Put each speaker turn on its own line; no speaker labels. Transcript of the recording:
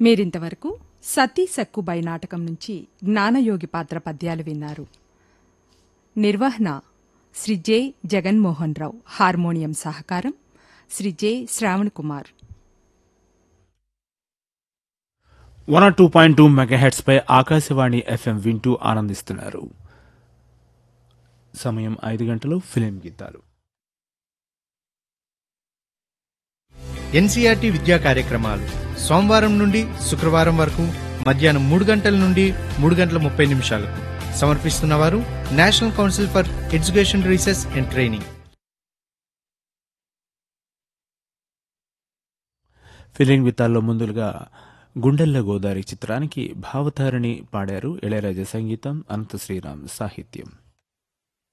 మీరింతవరకు సతీ సక్కుబాయి నాటకం నుంచి జ్ఞానయోగి పాత్ర పద్యాలు విన్నారు నిర్వహణ శ్రీ జె జగన్మోహన్ రావు హార్మోనియం సహకారం Shri J Shravan Kumar
one two point two megahertz పై ఆకాశవాణి ఎఫ్ఎం వింటూ ఆనందిస్తున్నారు సమయం ఐదు గంటలు ఫిలిం గీతాలు
ఎన్సీఆర్టీ విద్యా కార్యక్రమాలు సోమవారం నుండి శుక్రవారం వరకు మధ్యాహ్నం మూడు గంటల నుండి మూడు గంటల ముప్పై నిమిషాలకు సమర్పిస్తున్నవారు national council for education research and training
film గీతాల్లో ముందుగా గుండెల్ల గోదావరి చిత్రానికి భావతారిణి పాడారు ఇళయరాజా సంగీతం అనంత శ్రీరామ్ సాహిత్యం